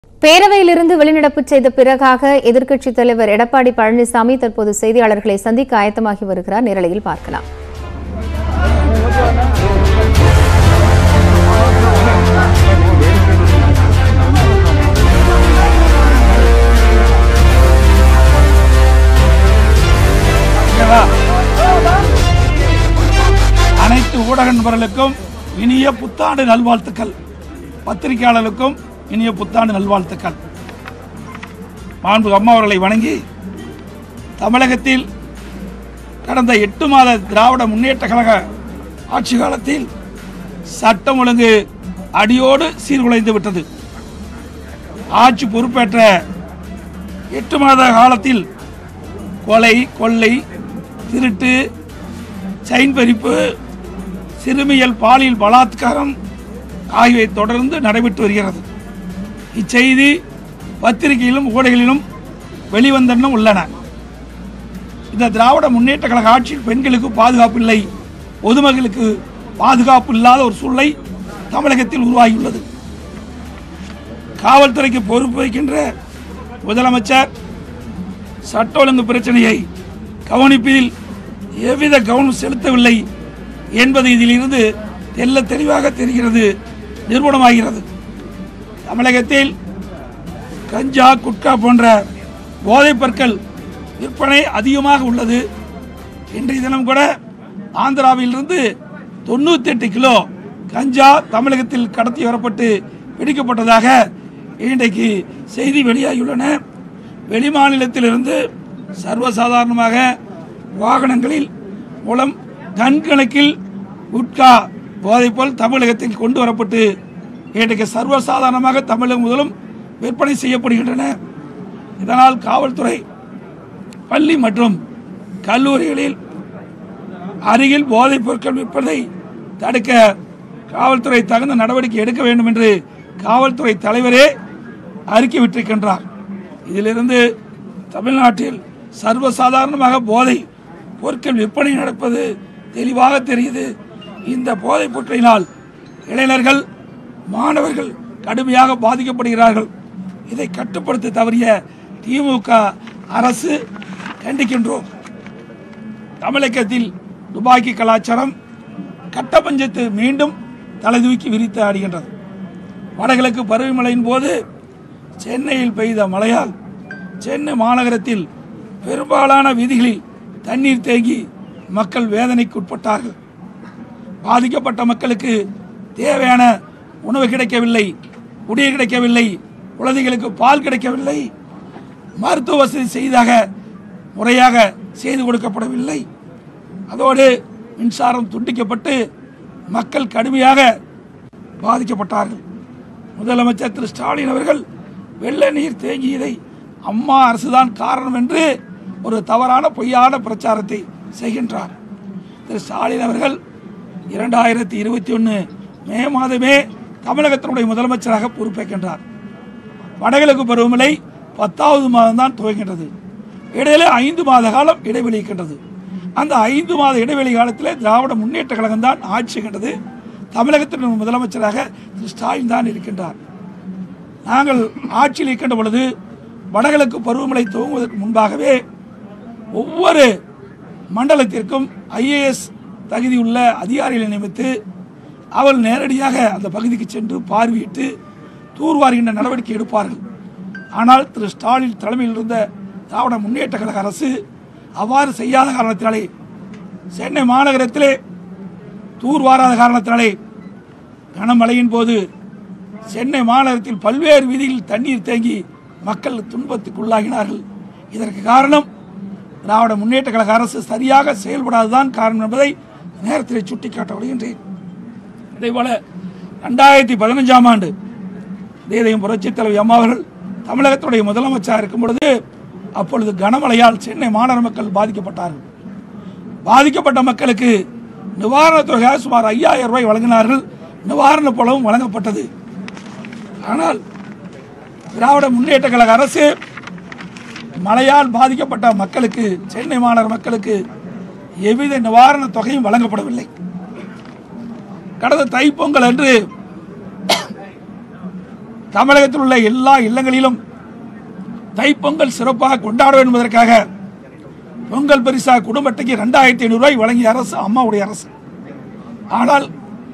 பேரவையிலிருந்து வெளிநடப்பு செய்த பிறகாக எதிர்க்கட்சித் தலைவர் எடப்பாடி பழனிசாமி தற்போது செய்தியாளர்களை சந்திக்க ஆயத்தமாகி வருகிறார் நேரலையில் பார்க்கலாம் ஓகேவா? அனைத்து ஊடக நண்பர்களுக்கும் இனிய புத்தாண்டு நல்வாழ்த்துக்கள் பத்திரிகையாளர்களுக்கும் இனிய புத்தாண்டு நல்வாழ்த்துக்கள் மாண்பு அம்மா அவர்களை வணங்கி தமிழகத்தில் கடந்த எட்டு மாத திராவிட முன்னேற்ற கழக ஆட்சி காலத்தில் சட்டம் ஒழுங்கு அடியோடு சீர்குலைந்து விட்டது ஆட்சி பொறுப்பேற்ற எட்டு மாத காலத்தில் கொலை கொள்ளை திருட்டு செயின் பறிப்பு சிறுமியல் பாலியல் பலாத்காரம் ஆகியவை தொடர்ந்து நடைபெற்று வருகிறது இச்செய்தி பத்திரிகையிலும் ஊடகங்களிலும் வெளிவந்தன்னும் உள்ளன இந்த திராவிட முன்னேற்ற கழக ஆட்சியில் பெண்களுக்கு பாதுகாப்பு இல்லை பொதுமக்களுக்கு பாதுகாப்பு இல்லாத ஒரு சூழ்நிலை தமிழகத்தில் உருவாகியுள்ளது காவல்துறைக்கு பொறுப்பு வைக்கின்ற முதலமைச்சர் சட்ட ஒழுங்கு பிரச்சனையை கவனிப்பதில் எவ்வித கவனம் செலுத்தவில்லை என்பது இதிலிருந்து தெல்ல தெளிவாக தெரிகிறது நிரூபணமாகிறது தமிழகத்தில் கஞ்சா குட்கா போன்ற போதைப் பொருட்கள் விற்பனை அதிகமாக உள்ளது இன்றைய தினம் கூட ஆந்திராவிலிருந்து தொண்ணூத்தி எட்டு கிலோ கஞ்சா தமிழகத்தில் கடத்தி வரப்பட்டு பிடிக்கப்பட்டதாக இன்றைக்கு செய்தி வெளியாகியுள்ளன வெளிமாநிலத்திலிருந்து சர்வசாதாரணமாக வாகனங்களில் மூலம் டன் கணக்கில் குட்கா போதைப்போல் தமிழகத்தில் கொண்டு வரப்பட்டு இன்றைக்கு சர்வசாதாரணமாக தமிழகம் முதலும் விற்பனை செய்யப்படுகின்றன இதனால் காவல்துறை பள்ளி மற்றும் கல்லூரிகளில் அருகில் போதைப் பொருட்கள் விற்பதை தடுக்க காவல்துறை தகுந்த நடவடிக்கை எடுக்க வேண்டும் என்று காவல்துறை தலைவரே அறிக்கை விட்டிருக்கின்றார் இதிலிருந்து தமிழ்நாட்டில் சர்வசாதாரணமாக போதை பொருட்கள் விற்பனை நடப்பது தெளிவாக தெரியுது இந்த போதைப் பொருட்களினால் இளைஞர்கள் மாணவர்கள் கடுமையாக பாதிக்கப்படுகிறார்கள் இதை கட்டுப்படுத்த தவறிய திமுக அரசு கண்டிக்கின்றோம் தமிழகத்தில் துபாக்கி கலாச்சாரம் கட்ட பஞ்சத்து மீண்டும் தலைதூக்கி விரித்து ஆடுகின்றது வடகிழக்கு பருவமழையின் போது சென்னையில் பெய்த மழையால் சென்னை மாநகரத்தில் பெரும்பாலான வீதிகளில் தண்ணீர் தேங்கி மக்கள் வேதனைக்கு உட்பட்டார்கள் பாதிக்கப்பட்ட மக்களுக்கு தேவையான உணவு கிடைக்கவில்லை குடிநீர் கிடைக்கவில்லை குழந்தைகளுக்கு பால் கிடைக்கவில்லை மருத்துவ வசதி செய்தாக முறையாக செய்து கொடுக்கப்படவில்லை அதோடு மின்சாரம் துண்டிக்கப்பட்டு மக்கள் கடுமையாக பாதிக்கப்பட்டார்கள் முதலமைச்சர் திரு ஸ்டாலின் அவர்கள் வெள்ள நீர் தேங்கியதை அம்மா அரசுதான் காரணம் என்று ஒரு தவறான பொய்யான பிரச்சாரத்தை செய்கின்றார் திரு ஸ்டாலின் அவர்கள் இரண்டாயிரத்தி இருபத்தி ஒன்று மே மாதமே தமிழகத்தினுடைய முதலமைச்சராக பொறுப்பேற்கின்றார் வடகிழக்கு பருவமழை பத்தாவது மாதம் தான் துவங்கின்றது இடையில ஐந்து மாத காலம் இடைவெளி இருக்கின்றது அந்த ஐந்து மாத இடைவெளி காலத்தில் திராவிட முன்னேற்ற கழகம் தான் ஆட்சி செய்கின்றது தமிழகத்தின் முதலமைச்சராக திரு ஸ்டாலின் தான் இருக்கின்றார் நாங்கள் ஆட்சியில் இருக்கின்ற பொழுது வடகிழக்கு பருவமழை துவங்குவதற்கு முன்பாகவே ஒவ்வொரு மண்டலத்திற்கும் ஐஏஎஸ் தகுதியுள்ள அதிகாரிகளை நியமித்து அவள் நேரடியாக அந்த பகுதிக்கு சென்று பார்வையிட்டு தூர்வாருகின்ற நடவடிக்கை எடுப்பார்கள் ஆனால் திரு ஸ்டாலின் தலைமையில் இருந்த திராவிட முன்னேற்ற கழக அரசு அவ்வாறு செய்யாத காரணத்தினாலே சென்னை மாநகரத்திலே தூர்வாராத காரணத்தினாலே கனமழையின் போது சென்னை மாநகரத்தில் பல்வேறு வீதிகளில் தண்ணீர் தேங்கி மக்கள் துன்பத்துக்குள்ளாகினார்கள் இதற்கு காரணம் திராவிட முன்னேற்ற கழக அரசு சரியாக செயல்படாததான் காரணம் என்பதை நேரத்தில் சுட்டிக்காட்ட வருகின்றேன் இதேபோல ரெண்டாயிரத்தி பதினஞ்சாம் ஆண்டு தேதையும் புரட்சித் தலைவி அம்மா அவர்கள் தமிழகத்துடைய முதலமைச்சராக இருக்கும் பொழுது அப்பொழுது கனமழையால் சென்னை மாநகர மக்கள் பாதிக்கப்பட்டார்கள் பாதிக்கப்பட்ட மக்களுக்கு நிவாரணத் தொகையாக சுமார் ஐயாயிரம் ரூபாய் வழங்கினார்கள் நிவாரணப் பணமும் வழங்கப்பட்டது ஆனால் திராவிட முன்னேற்ற கழக அரசு மழையால் பாதிக்கப்பட்ட மக்களுக்கு சென்னை மாநகர மக்களுக்கு எவ்வித நிவாரணத் தொகையும் வழங்கப்படவில்லை கடந்த தைப்பொங்கல் அன்று தமிழகத்தில் உள்ள எல்லா இல்லங்களிலும் தைப்பொங்கல் சிறப்பாக கொண்டாட வேண்டும் என்பதற்காக பொங்கல் பரிசா குடும்ப அட்டைக்கு ரெண்டாயிரத்தி ஐநூறு ரூபாய் வழங்கிய அரசு அம்மாவுடைய அரசு ஆனால்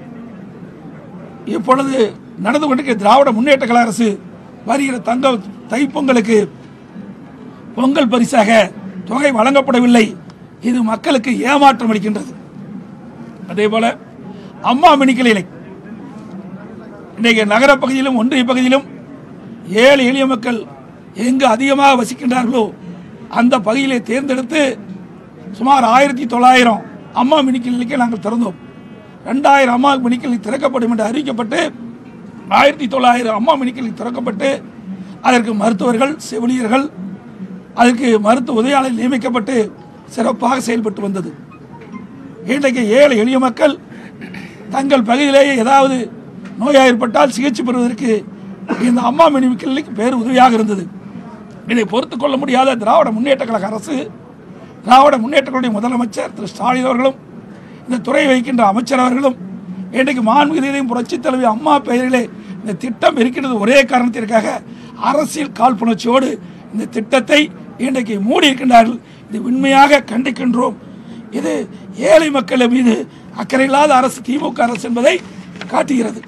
இப்பொழுது நடந்து கொண்டிருக்கிற திராவிட முன்னேற்ற கழக அரசு வருகிற தங்க தைப்பொங்கலுக்கு பொங்கல் பரிசாக தொகை வழங்கப்படவில்லை இது மக்களுக்கு ஏமாற்றம் அளிக்கின்றது அதே போல அம்மா மினிக்கல் இலை இன்றைக்கு நகர பகுதியிலும் ஒன்றிய பகுதியிலும் ஏழை எளிய மக்கள் எங்கு அதிகமாக வசிக்கின்றார்களோ அந்த பகுதியிலே தேர்ந்தெடுத்து சுமார் ஆயிரத்தி தொள்ளாயிரம் அம்மா மினிக்கல் நிலைக்கு நாங்கள் திறந்தோம் ரெண்டாயிரம் அம்மா மினிக்கல் திறக்கப்படும் என்று அறிவிக்கப்பட்டு ஆயிரத்தி தொள்ளாயிரம் அம்மா மினிக்கல் திறக்கப்பட்டு அதற்கு மருத்துவர்கள் செவிலியர்கள் அதற்கு மருத்துவ உதவியாளர் நியமிக்கப்பட்டு சிறப்பாக செயல்பட்டு வந்தது இன்றைக்கு ஏழை எளிய மக்கள் தங்கள் பகுதியிலேயே ஏதாவது நோயாக ஏற்பட்டால் சிகிச்சை பெறுவதற்கு இந்த அம்மா மினி கிளினிக் பேர் உதவியாக இருந்தது இதை பொறுத்துக் கொள்ள முடியாத திராவிட முன்னேற்ற கழக அரசு திராவிட முன்னேற்ற கழக முதலமைச்சர் திரு ஸ்டாலின் அவர்களும் இந்த துறை வைக்கின்ற அமைச்சர் அவர்களும் இன்றைக்கு மாண்புகிரியும் புரட்சித் தலைவி அம்மா பெயரிலே இந்த திட்டம் இருக்கின்றது ஒரே காரணத்திற்காக அரசியல் காழ்ப்புணர்ச்சியோடு இந்த திட்டத்தை இன்றைக்கு மூடி இருக்கின்றார்கள் இது உண்மையாக கண்டிக்கின்றோம் இது ஏழை மக்கள் மீது அக்கறையில்லாத அரசு திமுக அரசு என்பதை காட்டுகிறது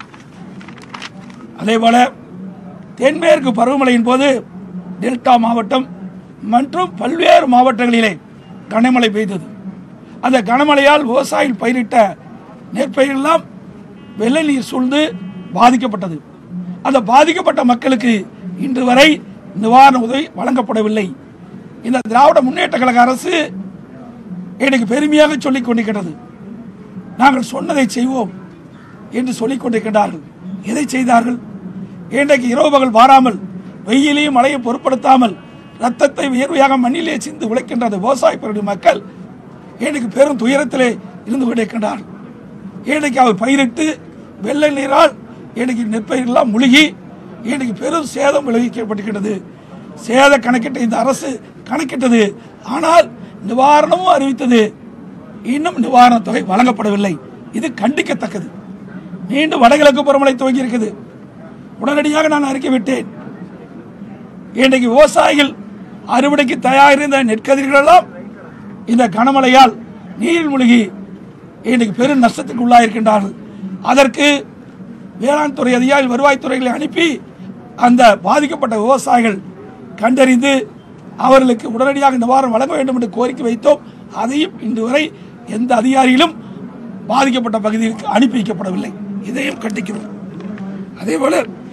அதேபோல தென்மேற்கு பருவமழையின் போது டெல்டா மாவட்டம் மற்றும் பல்வேறு மாவட்டங்களிலே கனமழை பெய்தது அந்த கனமழையால் விவசாயிகள் பயிரிட்ட நெற்பயிரெல்லாம் வெள்ள நீர் சூழ்ந்து பாதிக்கப்பட்டது அந்த பாதிக்கப்பட்ட மக்களுக்கு இன்று வரை நிவாரண உதவி வழங்கப்படவில்லை இந்த திராவிட முன்னேற்ற கழக அரசு எனக்கு பெருமையாக சொல்லிக் கொண்டிருக்கிறது நாங்கள் சொன்னதை செய்வோம் என்று சொல்லிக் கொண்டிருக்கின்றார்கள் எதை செய்தார்கள் இன்றைக்கு இரவு பகல் வாராமல் வெயிலையும் மழையை பொருட்படுத்தாமல் ரத்தத்தை வியர்வையாக மண்ணிலே சிந்து உழைக்கின்ற அந்த விவசாய பெருடைய மக்கள் இன்றைக்கு பெரும் துயரத்திலே இருந்து கொண்டிருக்கின்றார்கள் இன்றைக்கு அவர் பயிரிட்டு வெள்ளை நீரால் இன்றைக்கு நெற்பயிரெல்லாம் முழுகி இன்றைக்கு பெரும் சேதம் விளைவிக்கப்பட்டிருக்கிறது சேத கணக்கிட்ட இந்த அரசு கணக்கிட்டது ஆனால் நிவாரணமும் அறிவித்தது இன்னும் நிவாரணத் தொகை வழங்கப்படவில்லை இது கண்டிக்கத்தக்கது மீண்டும் வடகிழக்கு பருவமழை துவங்கி இருக்குது உடனடியாக நான் அறிக்கை விட்டேன் இன்றைக்கு விவசாயிகள் அறுவடைக்கு தயாரிருந்த நெற்கதிர்கள் எல்லாம் இந்த கனமழையால் நீரில் மூழ்கி இன்றைக்கு பெரும் நஷ்டத்துக்கு உள்ளாயிருக்கின்றார்கள் அதற்கு வேளாண் துறை அதிகாரிகள் வருவாய்த்துறைகளை அனுப்பி அந்த பாதிக்கப்பட்ட விவசாயிகள் கண்டறிந்து அவர்களுக்கு உடனடியாக நிவாரணம் வழங்க வேண்டும் என்று கோரிக்கை வைத்தோம் அதையும் இன்று வரை எந்த அதிகாரிகளும் பாதிக்கப்பட்ட பகுதிகளுக்கு அனுப்பி வைக்கப்படவில்லை இதையும் கண்டிக்கிறோம் அதேபோல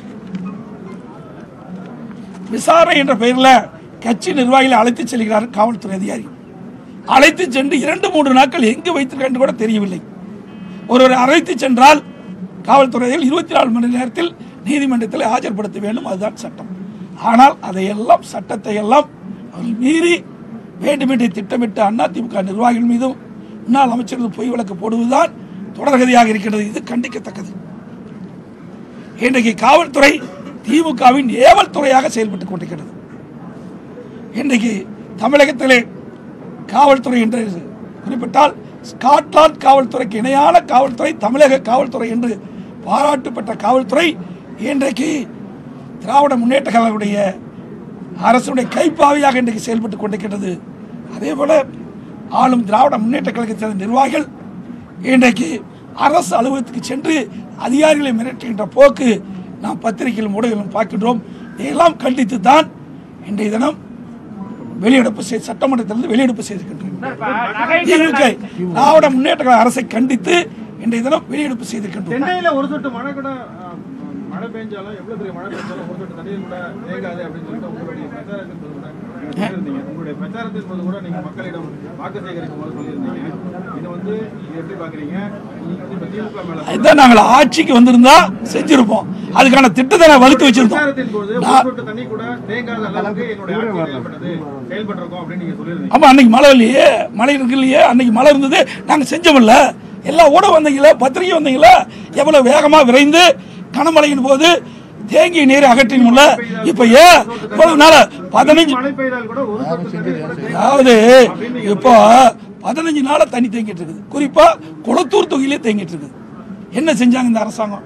விசாரணை என்ற பெயரில் கட்சி நிர்வாகிகளை அழைத்து செல்கிறார் காவல்துறை அதிகாரி அழைத்து சென்று இரண்டு மூன்று நாட்கள் எங்கு வைத்திருக்க கூட தெரியவில்லை ஒருவர் அழைத்து சென்றால் காவல்துறையில் இருபத்தி நாலு மணி நேரத்தில் நீதிமன்றத்தில் ஆஜர்படுத்த வேண்டும் அதுதான் சட்டம் ஆனால் அதையெல்லாம் சட்டத்தை எல்லாம் அவர்கள் மீறி வேண்டுமென்றே திட்டமிட்டு அதிமுக நிர்வாகிகள் மீதும் முன்னாள் அமைச்சர்கள் பொய் வழக்கு போடுவதுதான் தொடர்கதையாக இருக்கிறது இது கண்டிக்கத்தக்கது இன்றைக்கு காவல்துறை திமுகவின் ஏவல் துறையாக செயல்பட்டுக் கொண்டிருக்கிறது இன்றைக்கு தமிழகத்திலே காவல்துறை என்று குறிப்பிட்டால் ஸ்காட்லாந்து காவல்துறைக்கு இணையான காவல்துறை தமிழக காவல்துறை என்று பாராட்டு பெற்ற காவல்துறை இன்றைக்கு திராவிட முன்னேற்ற கழகத்துடைய அரசுடைய கைப்பாவையாக இன்றைக்கு செயல்பட்டுக் கொண்டிருக்கிறது அதே போல ஆளும் திராவிட முன்னேற்ற கழகத்தை சேர்ந்த நிர்வாகிகள் இன்றைக்கு அரசு அலுவலகத்துக்கு சென்று அதிகாரிகளை மிரட்டுகின்ற போக்கு நாம் பத்திரிகைகள் ஊடகங்களும் பார்க்கின்றோம் இதையெல்லாம் கண்டித்து தான் இன்றைய தினம் வெளியெடுப்பு செய்து சட்டமன்றத்திலிருந்து வெளியெடுப்பு செய்திருக்கின்றோம் திமுக திராவிட முன்னேற்ற கழக அரசை கண்டித்து இன்றைய தினம் வெளியெடுப்பு செய்திருக்கின்றோம் சென்னையில ஒரு சொட்டு மழை கூட அஹ், மழை பெஞ்சாலும் எவ்வளவு பெரிய மழை பெஞ்சாலும் ஒரு சொட்டு தண்ணீர் கூட தேங்காது அப்படின்னு சொல்லிட்டு உங்களுடைய பிரச்சாரத்தின் போது கூட சொல்லியிருந்தீங்க உங்களுடைய பிரச்சாரத்தின் போது கூட நீங்க மக்களிடம் வாக்கு சேகரிக்கும் போது சொல்லியிருந்தீங்க இது வந்து இது எப்படி பாக்குறீங்க நீங்க வந்து இப்ப திமுக மேல இதான் நாங்கள் ஆட்சிக்கு வந்திருந்தா செஞ்சிருப்போம் அதுக்கான திட்டத்தை நான் வகுத்து வச்சிருந்தோம் பிரச்சாரத்தின் போது ஒரு நான் சொட்டு தண்ணி கூட தேங்காத அளவுக்கு எங்களுடைய ஆட்சி செயல்பட்டது செயல்பட்டிருக்கோம் அப்படின்னு நீங்க சொல்லியிருந்தீங்க ஆமா அன்னைக்கு மழை இல்லையே மழை இருக்கு இல்லையே அன்னைக்கு மழை இருந்தது நாங்க செஞ்சோம்ல எல்லாம் ஓட வந்தீங்களா பத்திரிகை வந்தீங்களா எவ்வளவு வேகமா விரைந்து கனமழையின் போது தேங்கிய நீரை அகற்றினோம்ல இப்ப ஏன் இவ்வளவு நாள பதினஞ்சு மழை பெய்தால் கூட ஒரு சொட்டு தண்ணீர் கூட தேங்காது. அதாவது இப்போ பதினஞ்சு நாளா தண்ணி தேங்கிட்டு இருக்குது குறிப்பா குளத்தூர் தொகுதியிலே தேங்கிட்டு இருக்குது என்ன செஞ்சாங்க இந்த அரசாங்கம்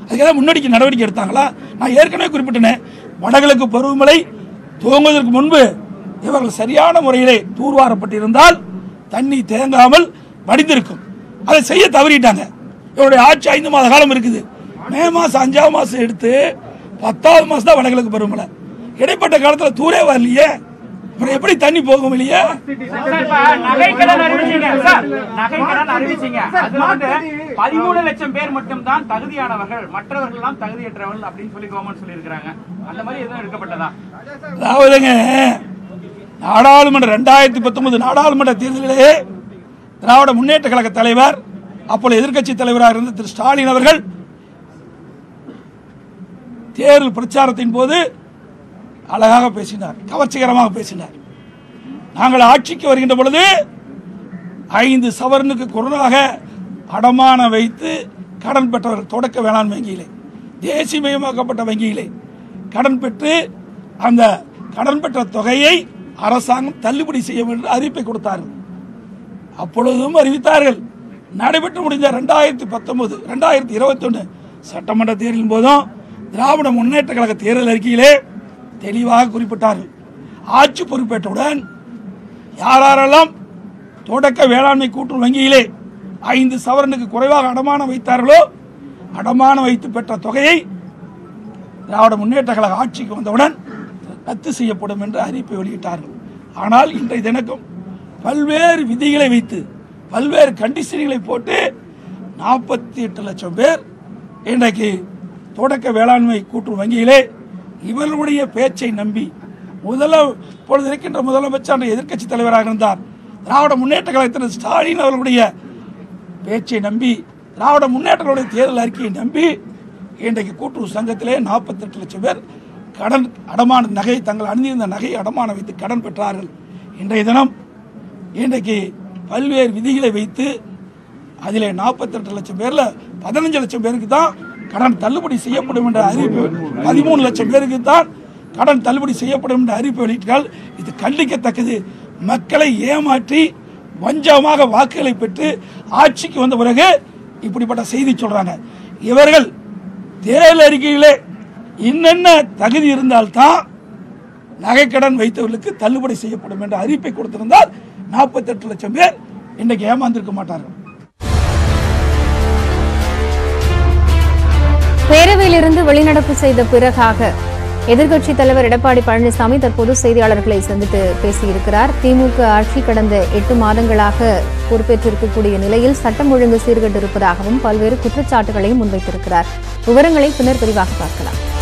அதுக்காக முன்னெடுக்க நடவடிக்கை எடுத்தாங்களா நான் ஏற்கனவே குறிப்பிட்டேனே வடகிழக்கு பருவமழை துவங்குவதற்கு முன்பு இவர்கள் சரியான முறையிலே தூர்வாரப்பட்டிருந்தால் தண்ணி தேங்காமல் வடிந்திருக்கும் அதை செய்ய தவறிட்டாங்க இவருடைய ஆட்சி ஐந்து மாத காலம் இருக்குது மே மாசம் அஞ்சாவது மாசம் எடுத்து பத்தாவது மாசம் தான் வடகிழக்கு பருவமழை இடைப்பட்ட காலத்துல தூரே வரலையே அப்புறம் எப்படி தண்ணி போகும் இல்லையா சார், இப்ப நகைக்கடன் அறிவிச்சீங்க சார் நகைக்கடன் அறிவிச்சீங்க அதுல வந்து பதிமூணு லட்சம் பேர் மட்டும் தான் தகுதியானவர்கள் மற்றவர்கள் எல்லாம் தகுதியற்றவர்கள் அப்படின்னு சொல்லி கவர்மெண்ட் சொல்லியிருக்காங்க அந்த மாதிரி எதுவும் எடுக்கப்பட்டதா அதாவதுங்க நாடாளுமன்ற ரெண்டாயிரத்தி பத்தொன்பது நாடாளுமன்ற தேர்தலிலே திராவிட முன்னேற்ற கழக தலைவர் அப்பொழுது எதிர்க்கட்சி தலைவராக இருந்த திரு ஸ்டாலின் அவர்கள் தேர்தல் பிரச்சாரத்தின் போது அழகாக பேசினார் கவர்ச்சிகரமாக பேசினார் நாங்கள் ஆட்சிக்கு வருகின்ற பொழுது ஐந்து சவரனுக்கு குறைவாக அடமானம் வைத்து கடன் பெற்றவர்கள் தொடக்க வேளாண் வங்கியிலே தேசியமயமாக்கப்பட்ட வங்கியிலே கடன் பெற்று அந்த கடன் பெற்ற தொகையை அரசாங்கம் தள்ளுபடி செய்ய வேண்டும் என்று அறிவிப்பை கொடுத்தார்கள் அப்பொழுதும் அறிவித்தார்கள் நடைபெற்று முடிந்த ரெண்டாயிரத்தி பத்தொன்பது ரெண்டாயிரத்தி இருபத்தொன்னு சட்டமன்ற தேர்தலின் போதும் திராவிட முன்னேற்ற கழக தேர்தல் அறிக்கையிலே தெளிவாக குறிப்பிட்டார்கள் ஆட்சி பொறுப்பேற்றவுடன் யாரெல்லாம் தொடக்க வேளாண்மை கூட்டுறவு வங்கியிலே ஐந்து சவரனுக்கு குறைவாக அடமானம் வைத்தார்களோ அடமானம் வைத்து பெற்ற தொகையை திராவிட முன்னேற்ற கழக ஆட்சிக்கு வந்தவுடன் ரத்து செய்யப்படும் என்று அறிவிப்பை வெளியிட்டார்கள் ஆனால் இன்றைய தினக்கும் பல்வேறு விதிகளை வைத்து பல்வேறு கண்டிஷன்களை போட்டு நாற்பத்தி எட்டு லட்சம் பேர் இன்றைக்கு தொடக்க வேளாண்மை கூட்டுறவு வங்கியிலே இவர்களுடைய பேச்சை நம்பி முதல இப்பொழுது இருக்கின்ற முதலமைச்சர் அன்றைய எதிர்க்கட்சி தலைவராக இருந்தார் திராவிட முன்னேற்ற கழகத்தினர் ஸ்டாலின் அவர்களுடைய பேச்சை நம்பி திராவிட முன்னேற்றங்களுடைய தேர்தல் அறிக்கையை நம்பி இன்றைக்கு கூட்டுறவு சங்கத்திலே நாற்பத்தெட்டு லட்சம் பேர் கடன் அடமான நகை தங்கள் அணிந்திருந்த நகையை அடமானம் வைத்து கடன் பெற்றார்கள் இன்றைய தினம் இன்றைக்கு பல்வேறு விதிகளை வைத்து அதிலே நாற்பத்தெட்டு லட்சம் பேர்ல பதினஞ்சு லட்சம் பேருக்கு தான் கடன் தள்ளுபடி செய்யப்படும் என்ற அறிவிப்பு பதிமூணு லட்சம் பேருக்கு தான் கடன் தள்ளுபடி செய்யப்படும் என்ற அறிவிப்பு வெளியிட்டால் இது கண்டிக்கத்தக்கது மக்களை ஏமாற்றி வஞ்சமாக வாக்குகளை பெற்று ஆட்சிக்கு வந்த பிறகு இப்படிப்பட்ட செய்தி சொல்றாங்க இவர்கள் தேர்தல் அறிக்கையிலே என்னென்ன தகுதி இருந்தால்தான் நகைக்கடன் வைத்தவர்களுக்கு தள்ளுபடி செய்யப்படும் என்ற அறிவிப்பை கொடுத்திருந்தால் நாற்பத்தெட்டு லட்சம் பேர் இன்றைக்கு ஏமாந்திருக்க மாட்டார்கள் பேரவையிலிருந்து வெளிநடப்பு செய்த பிறகாக எதிர்க்கட்சி தலைவர் எடப்பாடி பழனிசாமி தற்போது செய்தியாளர்களை சந்தித்து பேசியிருக்கிறார் திமுக ஆட்சி கடந்த எட்டு மாதங்களாக பொறுப்பேற்றிருக்கக்கூடிய நிலையில் சட்டம் ஒழுங்கு சீர்கெட்டிருப்பதாகவும் பல்வேறு குற்றச்சாட்டுகளையும் முன்வைத்திருக்கிறார் விவரங்களை பின்னர் விரிவாக பார்க்கலாம்